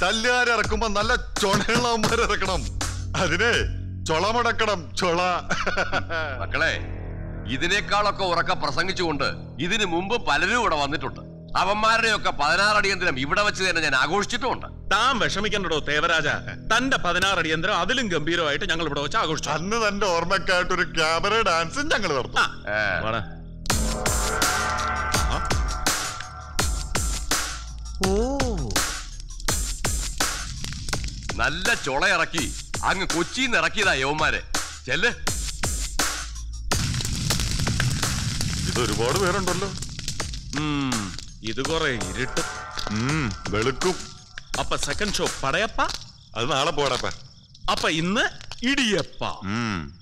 തല്ലുകാരിറക്കുമ്പോ നല്ല ചൊണയുള്ളവന്മാർ ഇറക്കണം അതിനെ ചൊളമുടക്കണം ചൊള മക്കളെ ഇതിനേക്കാളൊക്കെ ഉറക്ക പ്രസംഗിച്ചുകൊണ്ട് ഇതിനു മുമ്പ് പലരും ഇവിടെ വന്നിട്ടുണ്ട് അവന്മാരുടെയൊക്കെ പതിനാറടിയന്തരം ഇവിടെ വെച്ച് തന്നെ ഞാൻ ആഘോഷിച്ചിട്ടുമുണ്ട് താൻ വിഷമിക്കണ്ടോ തേവരാജ തന്റെ പതിനാറ് അടിയന്തരം അതിലും ഗംഭീരമായിട്ട് ഞങ്ങൾ ഇവിടെ വെച്ച് ആഘോഷിച്ചു അന്ന് തന്റെ ഓർമ്മക്കായിട്ട് ഒരു ക്യാമറ ഡാൻസും ഞങ്ങൾ നടത്തും ആ, ഏ, വാടാ. നല്ല ചുള ഇറക്കി അങ്ങ് കൊച്ചിന്ന് ഇറക്കിയതാ യവന്മാരെ ചെല്ല് ഇത് ഒരുപാട് പേരുണ്ടല്ലോ ഉം, ഇത് കുറെ ഇരുട്ട് ഉം, വെളുക്കും അപ്പൊ സെക്കൻഡ് ഷോ പടയപ്പ അത് നാളെ പോടപ്പ അപ്പൊ ഇന്ന് ഇടിയപ്പ ഉം